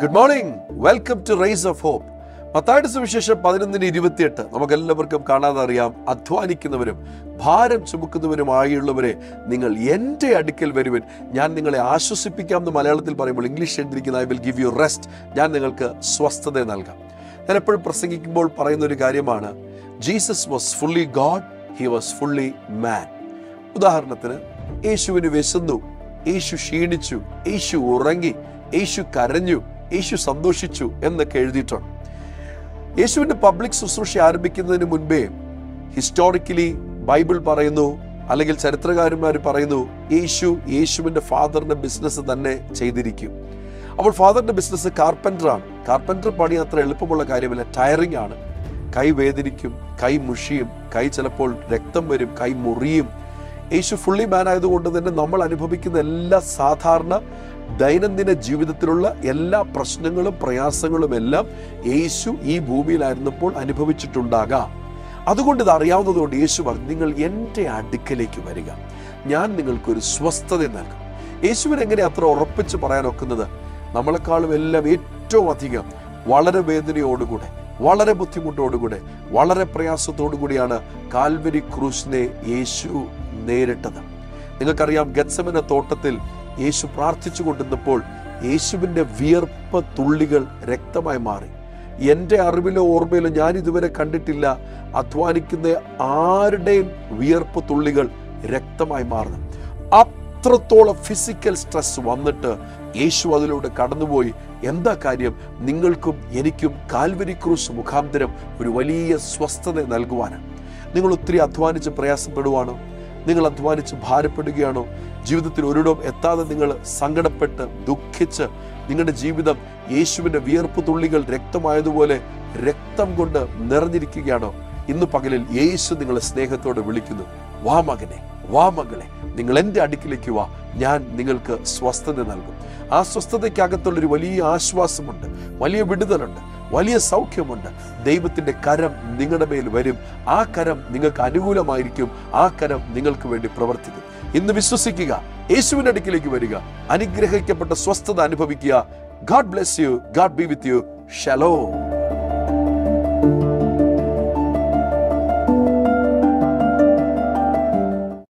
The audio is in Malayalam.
good morning welcome to rise of hope പത്തായിട്ട് സുവിശേഷം പതിനൊന്നിന് ഇരുപത്തിയെട്ട് നമുക്ക് എല്ലാവർക്കും കാണാതെ അറിയാം അധ്വാനിക്കുന്നവരും ഭാരം ചുമക്കുന്നവരുമായുള്ളവരെ നിങ്ങൾ എൻ്റെ അടുക്കൽ വരുവൻ ഞാൻ നിങ്ങളെ ആശ്വസിപ്പിക്കാം എന്ന് മലയാളത്തിൽ പറയുമ്പോൾ ഇംഗ്ലീഷ് എഴുതിയിരിക്കുന്ന I will give you rest ഞാൻ നിങ്ങൾക്ക് സ്വസ്ഥത നൽകാം ഞാൻ എപ്പോഴും പ്രസംഗിക്കുമ്പോൾ പറയുന്ന ഒരു കാര്യമാണ് Jesus was fully God he was fully man ഉദാഹരണത്തിന് യേശുവിന് വിശന്നു യേശു ക്ഷീണിച്ചു യേശു ഉറങ്ങി യേശു കരഞ്ഞു യേശു സന്തോഷിച്ചു എന്നൊക്കെ എഴുതിയിട്ടുണ്ട് യേശുവിന്റെ പബ്ലിക് ശുശ്രൂഷ ആരംഭിക്കുന്നതിന് മുൻപേ ഹിസ്റ്റോറിക്കലി ബൈബിൾ പറയുന്നു അല്ലെങ്കിൽ ചരിത്രകാരന്മാർ പറയുന്നു യേശു യേശുവിന്റെ ഫാദറിന്റെ ബിസിനസ് തന്നെ ചെയ്തിരിക്കും അപ്പോൾ ഫാദറിന്റെ ബിസിനസ് കാർപ്പൻറ്ററാണ് കാർപ്പൻറ്റർ പണി അത്ര എളുപ്പമുള്ള കാര്യമല്ല ടയറിംഗ് ആണ് കൈ വേദനിക്കും കൈ മുഷിയും കൈ ചിലപ്പോൾ രക്തം വരും കൈ മുറിയും യേശു ഫുള്ളി മാൻ ആയതുകൊണ്ട് തന്നെ നമ്മൾ അനുഭവിക്കുന്ന എല്ലാ സാധാരണ ദൈനംദിന ജീവിതത്തിലുള്ള എല്ലാ പ്രശ്നങ്ങളും പ്രയാസങ്ങളും എല്ലാം യേശു ഈ ഭൂമിയിലായിരുന്നപ്പോൾ അനുഭവിച്ചിട്ടുണ്ടാകാം അതുകൊണ്ട് ഇത് അറിയാവുന്നതുകൊണ്ട് യേശു പറഞ്ഞു നിങ്ങൾ എൻ്റെ അടുക്കലേക്ക് വരിക ഞാൻ നിങ്ങൾക്കൊരു സ്വസ്ഥത നൽകും യേശുവിന് എങ്ങനെ അത്ര ഉറപ്പിച്ച് പറയാൻ ഒക്കുന്നത് നമ്മളെക്കാളും എല്ലാം ഏറ്റവും അധികം വളരെ വേദനയോടുകൂടെ വളരെ ബുദ്ധിമുട്ടോടുകൂടെ വളരെ പ്രയാസത്തോടു കൂടിയാണ് കാൽവരി ക്രൂശിനെ യേശു നേരിട്ടത് നിങ്ങൾക്കറിയാം ഗത്സമന തോട്ടത്തിൽ യേശു പ്രാർത്ഥിച്ചു കൊണ്ടിരുന്നപ്പോൾ യേശുവിൻ്റെ വിയർപ്പ് തുള്ളികൾ രക്തമായി മാറി എൻ്റെ അറിവിലോ ഓർമ്മയിലോ ഞാൻ ഇതുവരെ കണ്ടിട്ടില്ല അധ്വാനിക്കുന്ന ആരുടെയും വിയർപ്പ് തുള്ളികൾ രക്തമായി മാറുന്നു അത്രത്തോളം ഫിസിക്കൽ സ്ട്രെസ് വന്നിട്ട് യേശു അതിലൂടെ കടന്നുപോയി എന്താ കാര്യം നിങ്ങൾക്കും എനിക്കും കാൽവരി ക്രൂസ് മുഖാന്തരം ഒരു വലിയ സ്വസ്ഥത നൽകുവാനാണ് നിങ്ങൾ ഒത്തിരി അധ്വാനിച്ച് പ്രയാസപ്പെടുവാണോ നിങ്ങൾ അധ്വാനിച്ച് ഭാരപ്പെടുകയാണോ ജീവിതത്തിൽ ഒരിടവും എത്താതെ നിങ്ങൾ സങ്കടപ്പെട്ട് ദുഃഖിച്ച് നിങ്ങളുടെ ജീവിതം യേശുവിൻ്റെ വിയർപ്പ് തുള്ളികൾ രക്തമായതുപോലെ രക്തം കൊണ്ട് നിറഞ്ഞിരിക്കുകയാണോ ഇന്ന് പകലിൽ യേശു നിങ്ങളെ സ്നേഹത്തോടെ വിളിക്കുന്നു വാ മകനെ വാ മകളെ നിങ്ങൾ എൻ്റെ അടുക്കിലേക്ക് വാ ഞാൻ നിങ്ങൾക്ക് സ്വസ്ഥത നൽകും ആ സ്വസ്ഥതയ്ക്കകത്തുള്ളൊരു വലിയ ആശ്വാസമുണ്ട് വലിയ വിടുതലുണ്ട് വലിയ സൗഖ്യമുണ്ട് ദൈവത്തിന്റെ കരം നിങ്ങളുടെ മേൽ വരും ആ കരം നിങ്ങൾക്ക് അനുകൂലമായിരിക്കും ആ കരം നിങ്ങൾക്ക് വേണ്ടി പ്രവർത്തിക്കും ഇന്ന് വിശ്വസിക്കുക യേശുവിന്റെ അടുക്കിലേക്ക് വരിക അനുഗ്രഹിക്കപ്പെട്ട സ്വസ്ഥത അനുഭവിക്കുക God bless you God be with you ഷലോ